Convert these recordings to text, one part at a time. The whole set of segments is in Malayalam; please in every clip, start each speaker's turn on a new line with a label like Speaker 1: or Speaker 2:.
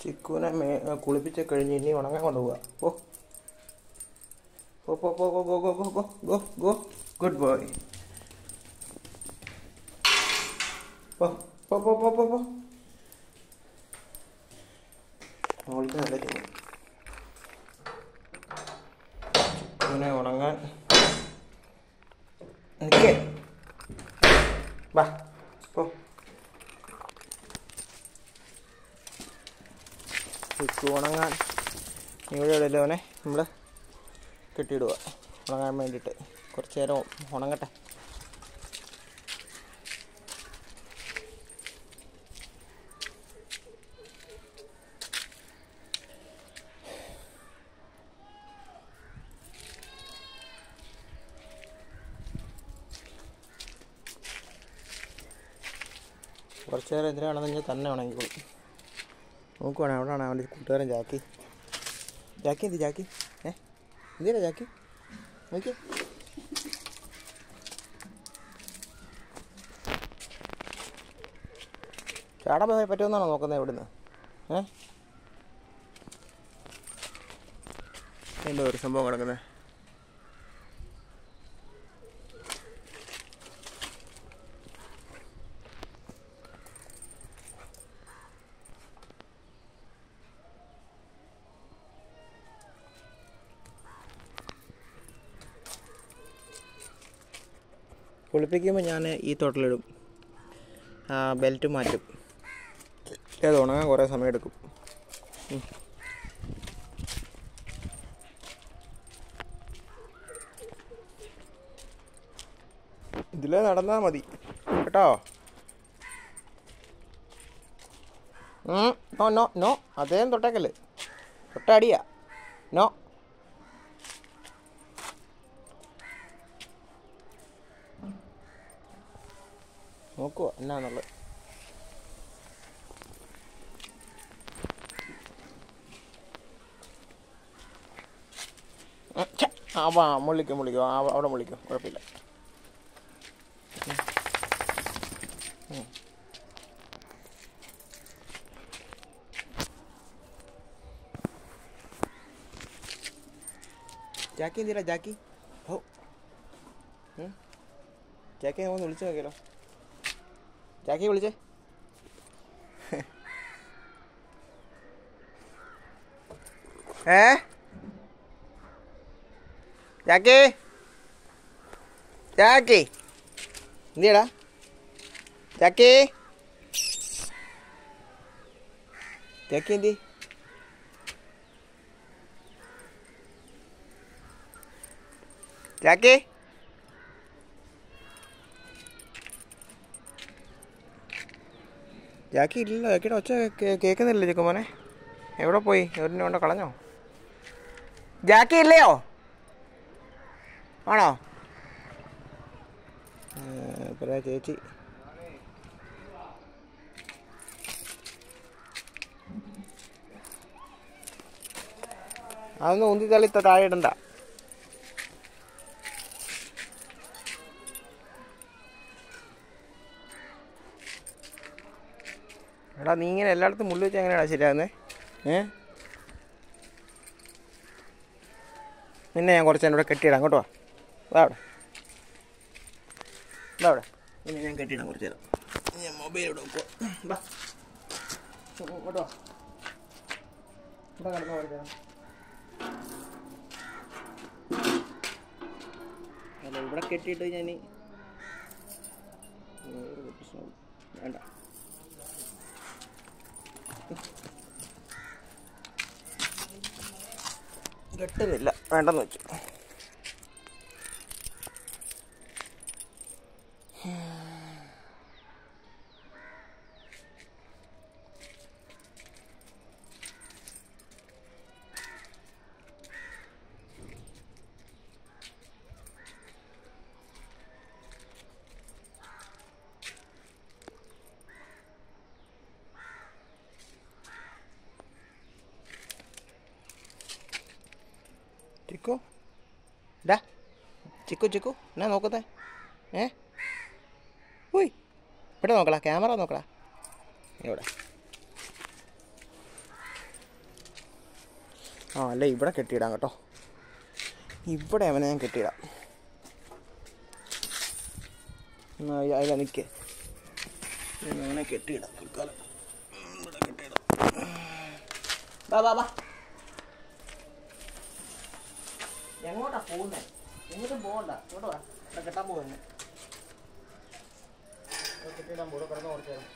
Speaker 1: ചിക്കുവിനെ മേ കുളിപ്പിച്ച് കഴിഞ്ഞ് ഇനി ഉണങ്ങാൻ കൊണ്ടുപോവാ oh go go go go go go go go go good boy പോ പോ പോ പോ പോ പോ മോൾക്ക് നല്ല ചുമ ചിക്കുവിനെ ഉണങ്ങാൻ നിൽക്കേ വാ പോ ചിക്കു ഉണങ്ങാൻ ഇവിടെ ഇടലോനെ നമ്മൾ കെട്ടിയിടുക ഉണങ്ങാൻ വേണ്ടിയിട്ട് കുറച്ച് നേരം ഉണങ്ങട്ടെ കുറച്ച് നേരം എന്തിനാണെന്ന് കഴിഞ്ഞാൽ തന്നെ ഉണങ്ങിക്കോളും നോക്കുവാണെ അവിടെയാണ് അവൻ്റെ കൂട്ടുകാരൻ ജാക്കി ജാക്കി എന്ത് ജാക്കി ഏ എന്തിനാ ജാക്കി നോക്കി ചാടാൻ പോയി പറ്റുമെന്നാണോ നോക്കുന്നത് ഇവിടുന്ന് ഏ എന്തോ ഒരു സംഭവം കിടക്കുന്നത് കുളിപ്പിക്കുമ്പോൾ ഞാൻ ഈ തൊട്ടിലിടും ബെൽറ്റ് മാറ്റും അത് ഉണങ്ങാൻ കുറേ സമയം എടുക്കും ഉം. ഇതിലേ നടന്നാൽ മതി കേട്ടോ ഉം. നോ നോ നോ അതേം തൊട്ടേക്കല്ലേ തൊട്ടടിയാ നോ നോക്കുക എന്നാന്നുള്ളത് ഉം, ഛെ, ആ വാ മുള്ളിക്കും മുള്ളിക്കും ആ അവിടെ മുള്ളിക്കും കുഴപ്പമില്ല ഉം. ഉം. ജാക്കി എന്തിനാ ജാക്കി ഓ ഉം. ജാക്കി ഒന്ന് വിളിച്ചു നോക്കിയാലോ ജാക്കി വിളിച്ചേ ഏ ജാക്കി ജാക്കി എന്തിയടാ ജാക്കി ജാക്കി എന്തി ജാക്കി ജാക്കി ഇല്ലല്ലോ ജാക്കിയുടെ ഒച്ച കേ- കേൾക്കുന്നില്ല ചെക്കുമോനെ എവിടെ പോയി എവിടെ കൊണ്ട് കളഞ്ഞോ ജാക്കി ഇല്ലയോ ആണോ ഏ, ഇപ്പഴാ ചേച്ചി അതൊന്ന് ഉന്തി തള്ളി ത- താഴെ ഇടണ്ട എടാ നീ ഇങ്ങനെ എല്ലായിടത്തും മുള്ളി വെച്ച് എങ്ങനെയാടാ ശരിയാകുന്നേ ഏ നിന്നെ ഞാൻ കുറച്ച് ഇവിടെ കെട്ടിയിടാം അങ്ങോട്ട് വാ വാ അവിടെ വാ അവിടെ നിന്നെ ഞാൻ കെട്ടിയിടാം കുറച്ച് നേരം ഞാൻ മൊബൈൽ ഇവിടെ വെക്കുക വാ ഇങ്ങോട്ട് വാ ഇവിടെ കിടന്നോ കുറച്ച് നേരം അല്ല ഇവിടെ കെട്ടിയിട്ട് ഞാൻ പ്രശ്നം വേണ്ട കെട്ടുന്നില്ല വേണ്ടെന്ന് വെച്ചു ചിക്കു ഡാ ചിക്കു ചിക്കു എന്നാ നോക്കുന്നേ ഏ ഉയ് ഇവിടെ നോക്കടാ ക്യാമറ നോക്കടാ ഇവിടെ ആ അല്ല ഇവിടെ കെട്ടിയിടാം കേട്ടോ ഇവിടെ അവനെ ഞാൻ കെട്ടിയിടാം എന്നാ അതിൽ നിൽക്ക് അങ്ങനെ കെട്ടിയിടാം തൽക്കാലം ഉം, ഇവിടെ കെട്ടിയിടാം ബാ ബാ ബാ എങ്ങോട്ടാ പോകുന്നേ എങ്ങോട്ടും പോകണ്ട ഇങ്ങോട്ട് വാ ഇവിടെ കെട്ടാൻ പോകുന്നേ കെട്ടിയിടാൻ പോകും കിടന്നു കുറച്ച് നേരം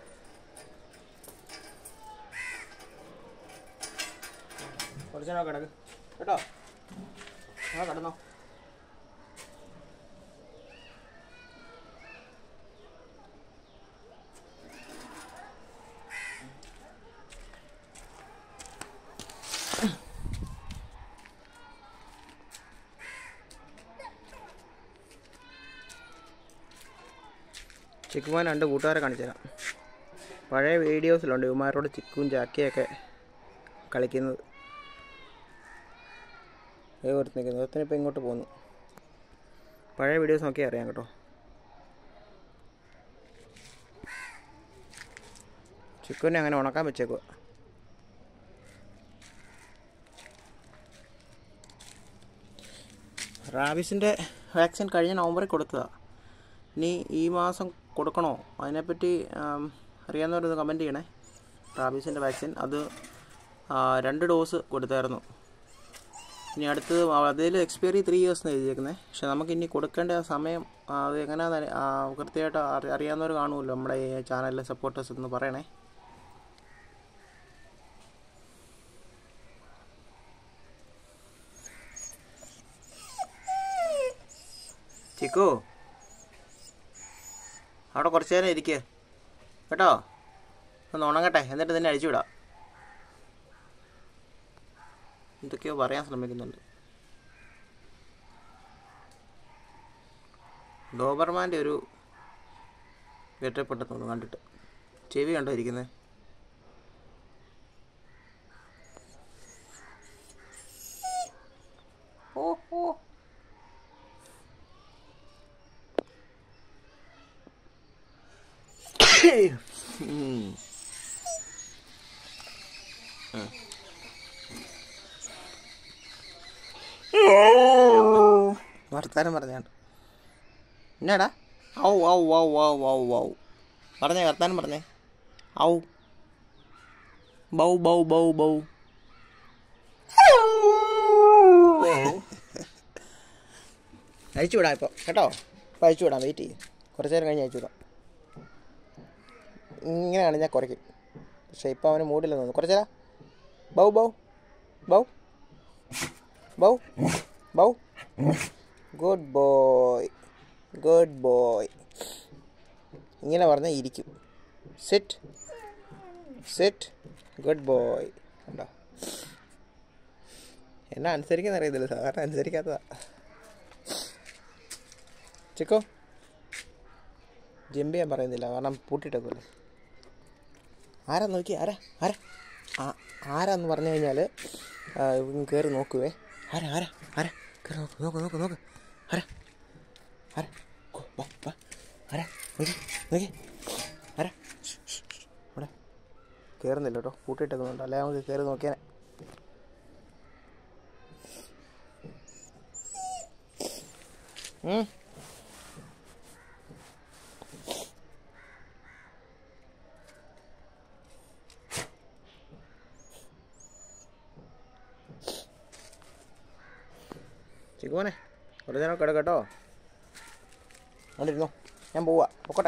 Speaker 1: കുറച്ച് നേരം കിടക്ക് കേട്ടോ ആ കിടന്നോ ചിക്കുമാൻ രണ്ട് കൂട്ടുകാരെ കാണിച്ചു തരാം പഴയ വീഡിയോസിലുണ്ട് ഇവന്മാരോട് ചിക്കും ചാക്കിയൊക്കെ കളിക്കുന്നത് ഏ ഒരുത്ത് നിൽക്കുന്നു ഒരുത്തനിപ്പോൾ ഇങ്ങോട്ട് പോന്നു പഴയ വീഡിയോസ് നോക്കി അറിയാം കേട്ടോ ചിക്കുവിനെ അങ്ങനെ ഉണക്കാൻ വെച്ചേക്കുക റാബിസിൻ്റെ വാക്സിൻ കഴിഞ്ഞ നവംബറിൽ കൊടുത്തതാണ് ഇനി ഈ മാസം കൊടുക്കണോ അതിനെപ്പറ്റി ആം, അറിയാവുന്നവരൊന്ന് കമൻറ്റ് ചെയ്യണേ റാബീസിൻ്റെ വാക്സിൻ അത് ആ, രണ്ട് ഡോസ് കൊടുത്തായിരുന്നു ഇനി അടുത്തത് അതിൽ എക്സ്പയറി ത്രീ ഇയേഴ്സ് എന്ന് എഴുതിയേക്കുന്നത് പക്ഷെ നമുക്ക് ഇനി കൊടുക്കേണ്ട ആ സമയം ആ, അത് എങ്ങനെയാണെന്ന് കൃത്യമായിട്ട് അറി അറിയാവുന്നവർ കാണുമല്ലോ നമ്മുടെ ഈ ചാനലിലെ സപ്പോർട്ടേഴ്സ് എന്ന് പറയണേ ചിക്കു അവിടെ കുറച്ച് നേരം ഇരിക്കുക കേട്ടോ ഒന്ന് ഉണങ്ങട്ടെ എന്നിട്ട് തന്നെ അഴിച്ചു വിടാം എന്തൊക്കെയോ പറയാൻ ശ്രമിക്കുന്നുണ്ട് ഡോബർമാൻ്റെ ഒരു ഗെറ്റപ്പെട്ടെന്ന് തോന്നുന്നു കണ്ടിട്ട് ചെവി കണ്ടോ ഇരിക്കുന്നത് ഓ ഓ ഉം. വർത്താനം പറഞ്ഞാണ്ട് എന്നാടാ ഔ ഔ ഔ ഔ ഔ ഔ പറഞ്ഞേ വർത്താനം പറഞ്ഞേ ഔ ബൗ ബൗ ബൗ ബൗ അയച്ചു വിടാം ഇപ്പോൾ കേട്ടോ ഇപ്പോൾ അയച്ചു വിടാം വെയിറ്റ് ചെയ്യും കുറച്ച് നേരം കഴിഞ്ഞ് അയച്ചു വിടാം ഇങ്ങനെയാണ് ഞാൻ കുറയ്ക്കും പക്ഷേ ഇപ്പോൾ അവന് മൂടില്ലെന്ന് തോന്നുന്നു കുറച്ച് നേരം ബൗ ബൗ ബൗ ബൗ ബൗ ഗുഡ് ബോയ് ഗുഡ് ബോയ് ഇങ്ങനെ പറഞ്ഞാൽ ഇരിക്കും സിറ്റ് സിറ്റ് ഗുഡ് ബോയ് കണ്ടോ എന്നെ അനുസരിക്കുന്ന അറിയത്തില്ല സാധാരണ അനുസരിക്കാത്തതാ ചിക്കോ ജമ്പ് ചെയ്യാൻ പറയുന്നില്ല കാരണം പൂട്ടിയിട്ടേക്കുമല്ലേ ആരാ നോക്കി ആരാ ആരാ ആ ആരാന്ന് പറഞ്ഞു കഴിഞ്ഞാൽ കയറി നോക്കുവേ ആരാ ആരാ ആരാ കയറി നോക്ക് നോക്ക് നോക്ക് നോക്ക് ആരാ ആരാ കോ, വാ വാ ആരാ നോക്കി നോക്കി ആരാ ഷ്, ഷ്, ഷ്. ഇവിടെ കയറുന്നില്ല കേട്ടോ പൂട്ടിയിട്ടേക്കുന്നുണ്ട് അല്ലെ നമുക്ക് കയറി നോക്കിയാനെ ഉം ചിക്കുമോനെ കുറച്ച് നേരം കിടക്കട്ടോ കണ്ടിരുന്നോ ഞാൻ പോവാ പൊക്കോട്ടെ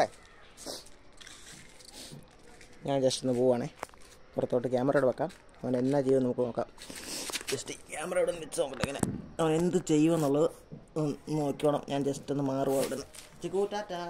Speaker 1: ഞാൻ ജസ്റ്റ് ഒന്ന് പോവാണേ പുറത്തോട്ട് ക്യാമറയോട് വെക്കാം അവൻ എന്നാ ചെയ്യുമെന്ന് നമുക്ക് നോക്കാം ജസ്റ്റ് ക്യാമറ ഇവിടെ നിന്ന് വെച്ച് നോക്കട്ടെ ഇങ്ങനെ അവൻ എന്ത് ചെയ്യുമെന്നുള്ളത് ഒന്ന് നോക്കണം ഞാൻ ജസ്റ്റ് ഒന്ന് മാറുക അവിടെ നിന്ന് ചിക്കു ടാറ്റാ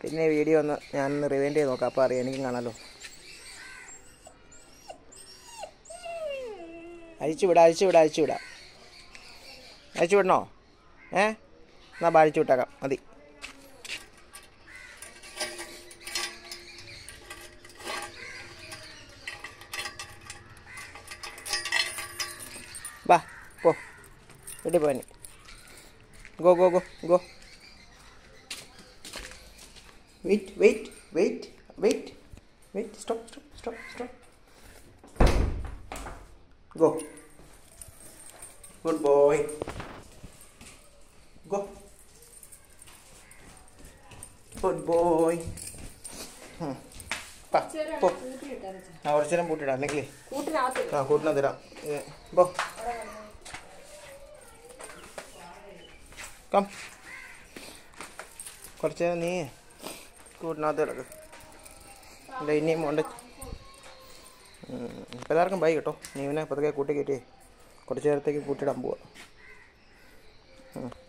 Speaker 1: പിന്നെ ഈ വീഡിയോ ഒന്ന് ഞാനൊന്ന് റിവൈൻഡ് ചെയ്ത് നോക്കാം അപ്പോൾ അറിയാം എനിക്കും കാണാമല്ലോ അഴിച്ചു വിടാം അഴിച്ചു വിടാം അഴിച്ചു വിടാം അഴിച്ചു വിടണോ ഏ എന്നാൽ അഴിച്ചു വിട്ടേക്കാം മതി ബാ പോ വീട്ടിൽ പോയി go go go go wait wait wait wait wait stop stop stop stop go good boy go good boy പോ ആ കുറച്ച് നേരം പൂട്ടിടാം അല്ലെങ്കിൽ
Speaker 2: കൂട്ടിനകത്ത്
Speaker 1: ആ കൂട്ടിനാ തരാം ഏ, പോ കം കുറച്ച് നേരം നീ കൂട്ടിനകത്ത് കിടക്ക് അല്ല ഇനിയും ഉണ്ട് ഇപ്പം എല്ലാവർക്കും ബൈ കേട്ടോ നീ ഇവനെ പതുക്കെ കൂട്ടി കയറ്റി കുറച്ച് നേരത്തേക്ക് കൂട്ടിയിടാൻ പോവാ ഉം.